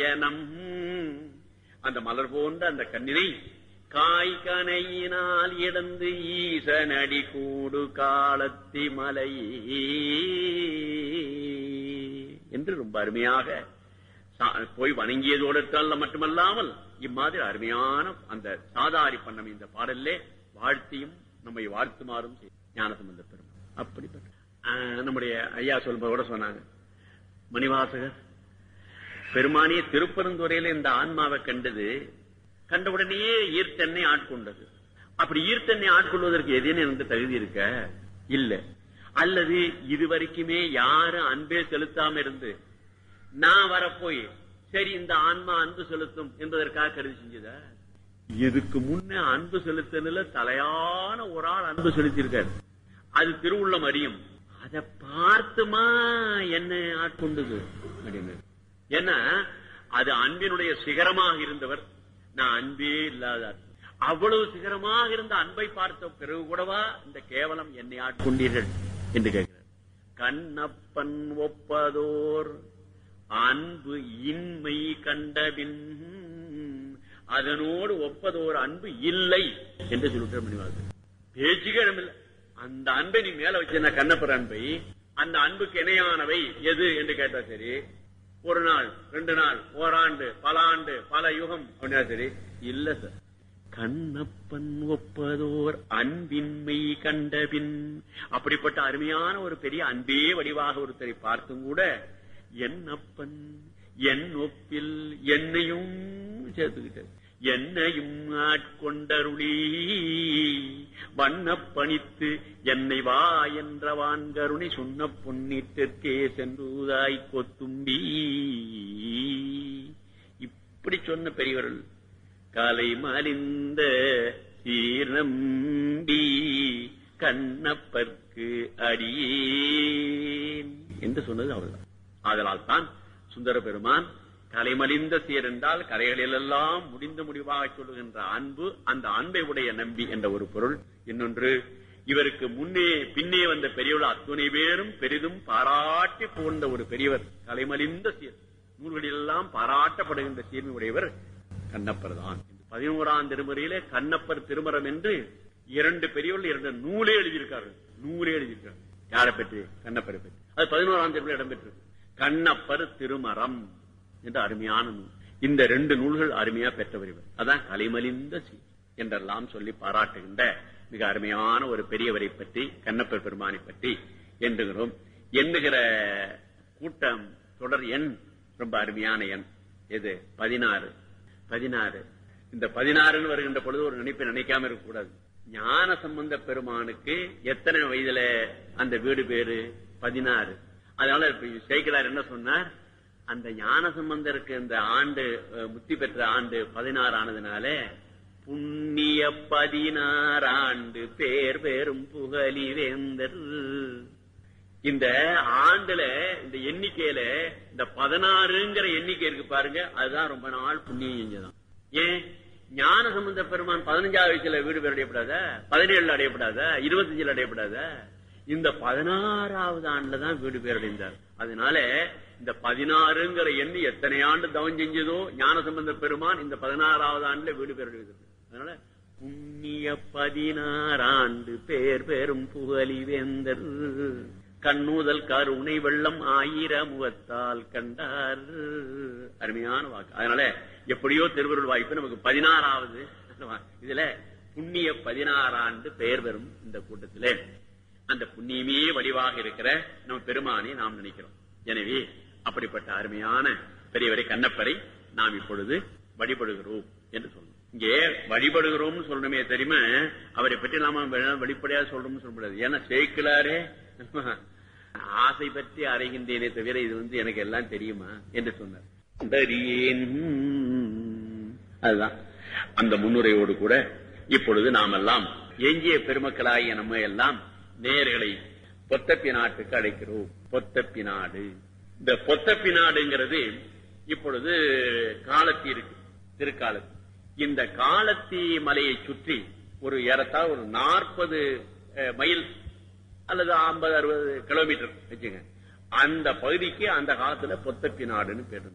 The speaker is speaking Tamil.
நயனம் அந்த மலர் போன்ற அந்த கண்ணினை காய் கனையினால் இடந்து ஈசனடி கூடு காலத்தி மலையே என்று ரொம்ப அருமையாக சா- போய் வணங்கியதோடு மட்டுமல்லாமல் இம்மாதிரி அருமையான அந்த சாதாரி பண்ணம் இந்த பாடல்லே வாழ்த்தியும் நம்மை வாழ்த்துமாறும் செய்யும். ஞானசம்பந்த பெருமான் அப்படிப்பட்ட ஆஹ், நம்முடைய ஐயா சொல்பவர் கூட சொன்னாங்க மணிவாசகர் பெருமானிய திருப்பரந்துறையில இந்த ஆன்மாவை கண்டது கண்ட உடனேயே ஈர்த்தெண்ணை ஆட்கொண்டது அப்படி ஈர்த்தெண்ணை ஆட்கொள்வதற்கு எதேன்னு எனக்கு தகுதி இருக்க இல்ல அல்லது இதுவரைக்குமே யாரும் அன்பே செலுத்தாம இருந்து நான் வரப்போய் சரி இந்த ஆன்மா அன்பு செலுத்தும் என்பதற்காக கருதி செஞ்சதா இதுக்கு முன்ன அன்பு செலுத்தல தலையான ஒரு ஆள் அன்பு செலுத்தியிருக்காரு அது திருவுள்ளம் அறியும் அதை பார்த்துமா என்ன ஆட்கொண்டது அப்படின்னு ஏன்னா அது அன்பினுடைய சிகரமாக இருந்தவர் நான் அன்பே இல்லாதார் அவ்வளவு சிகரமாக இருந்த அன்பை பார்த்த பிறகு கூடவா இந்த கேவலம் என்னை ஆட்கொண்டீர்கள் என்று கேட்கிறார் கண்ணப்பன் ஒப்பதோர் அன்பு இன்மை கண்டபின் அதனோடு ஒப்பதோர் அன்பு இல்லை என்று சொல்லிட்டு மணிவாசன் பேச்சுக்கே இடமில்லை அந்த அன்பை நீ மேல வச்சிருந்த கண்ணப்பர் அன்பை அந்த அன்புக்கு இணையானவை எது என்று கேட்டா சரி ஒரு நாள் ரெண்டு நாள் ஓராண்டு பல ஆண்டு பல யுகம் அப்படின்னா சரி இல்ல சார் கண்ணப்பன் ஒப்பதோர் அன்பின்மை கண்டபின் அப்படிப்பட்ட அருமையான ஒரு பெரிய அன்பே வடிவாக ஒருத்தரை பார்த்தும் கூட என்னப்பன் என் ஒப்பில் என்னையும் சேர்த்துக்கிட்டது என்னையும் ஆட்கொண்டருளி வண்ணப் பணித்து என்னை வா என்ற வான்கருணை சொன்ன பொன்னிட்டிற்கே சென்றுதாய் கொத்தும்பி இப்படி சொன்ன பெரியவர்கள் காலை மலிந்த சீர்நம்பி கண்ணப்பர்க்கு அடியேன் என்று சொன்னது அவர்தான் ஆதலால் தான் சுந்தர பெருமான் கலைமலிந்த சீர் என்றால் கரைகளிலெல்லாம் முடிந்த முடிவாக சொல்லுகின்ற அன்பு அந்த அன்பை உடைய நம்பி என்ற ஒரு பொருள் இன்னொன்று இவருக்கு முன்னே பின்னே வந்த பெரியவர்கள் அத்துணை பேரும் பெரிதும் பாராட்டி புகழ்ந்த ஒரு பெரியவர் கலைமலிந்த சீர் நூல்களிலெல்லாம் பாராட்டப்படுகின்ற சீர்மை உடையவர் கண்ணப்பர் தான் பதினோராம் திருமுறையிலே கண்ணப்பர் திருமரம் என்று இரண்டு பெரியவர்கள் இரண்டு நூலே எழுதியிருக்கார்கள் நூலே எழுதியிருக்கார்கள் யாரை பற்றி கண்ணப்பரை பற்றி அது பதினோராம் திருமுறை இடம்பெற்றிருக்கு கண்ணப்பர் திருமரம் என்ற அருமையான நூல் இந்த ரெண்டு நூல்கள் அருமையா பெற்றவர் இவர் அதான் கலைமலிந்த சி என்றெல்லாம் சொல்லி பாராட்டுகின்ற மிக அருமையான ஒரு பெரியவரை பற்றி கண்ணப்பர் பெருமானை பற்றி எண்ணுகிறோம் எண்ணுகிற கூட்டம் தொடர் எண் ரொம்ப அருமையான எண் எது பதினாறு பதினாறு இந்த பதினாறுன்னு வருகின்ற பொழுது ஒரு நினைப்பை நினைக்காம இருக்கக்கூடாது ஞான சம்பந்த பெருமானுக்கு எத்தனை வயதுல அந்த வீடு பேரு பதினாறு அதனால இப்ப சேக்கிலார் என்ன சொன்னார் அந்த ஞான சம்பந்தருக்கு இந்த ஆண்டு அஹ், முத்தி பெற்ற ஆண்டு பதினாறு ஆனதுனால புண்ணிய பதினாறு ஆண்டு பேர் பெரும் புகழி வேந்தர் இந்த ஆண்டுல இந்த எண்ணிக்கையில இந்த பதினாறுங்கிற எண்ணிக்கை இருக்கு பாருங்க அதுதான் ரொம்ப நாள் புண்ணியம் செஞ்சதான் ஏன் ஞான சம்பந்த பெருமான் பதினஞ்சாவது வயசுல வீடு பேர் அடையப்படாத பதினேழுல அடையப்படாத இருபத்தஞ்சுல அடையப்படாத இந்த பதினாறாவது ஆண்டுல தான் வீடு பேர் அடைந்தார் அதனால இந்த பதினாறுங்கிற எண்ணி எத்தனை ஆண்டு தவம் செஞ்சதோ ஞான சம்பந்த பெருமான் இந்த பதினாறாவது ஆண்டுல வீடு பேர் அடைவதற்கு அதனால புண்ணிய பதினாறாண்டு பேர் பெரும் புகழி வேந்தர் கண்ணூதல் கருணை வெள்ளம் ஆயிர முகத்தால் கண்டார் அருமையான வாக்கு அதனால எப்படியோ திருவருள் வாய்ப்பு நமக்கு பதினாறாவது இதுல புண்ணிய பதினாறாண்டு பெயர் பெறும் இந்த கூட்டத்திலே அந்த புண்ணியமே வடிவாக இருக்கிற நம்ம பெருமானை நாம் நினைக்கிறோம் எனவே அப்படிப்பட்ட அருமையான பெரியவரை கண்ணப்பரை நாம் இப்பொழுது வழிபடுகிறோம் என்று சொல்லணும் இங்கே வழிபடுகிறோம்னு சொல்லணுமே தெரியுமா அவரை பற்றி நாம வெ- வெளிப்படையா சொல்றோம்னு சொல்ல முடியாது ஏன்னா சேக்கிலாரே ஆசை பற்றி அறைகின்றேனே தவிர இது வந்து எனக்கு எல்லாம் தெரியுமா என்று சொன்னார் கண்டறியேன். அதுதான் அந்த முன்னுரையோடு கூட இப்பொழுது நாம் எல்லாம் எஞ்சிய பெருமக்களாகிய நம்ம எல்லாம் நேர்களை பொத்தப்பி நாட்டுக்கு அழைக்கிறோம் பொத்தப்பி நாடு இந்த பொத்தப்பி நாடுங்கிறது இப்பொழுது காலத்தி இருக்கு திருக்காலத்தி இந்த காலத்தி மலையை சுற்றி ஒரு ஏறத்தாழ ஒரு நாற்பது மைல் அல்லது ஐம்பது அறுபது கிலோமீட்டர் வச்சுங்க அந்த பகுதிக்கு அந்த காலத்துல பொத்தப்பி நாடுன்னு பேர் இருந்தது.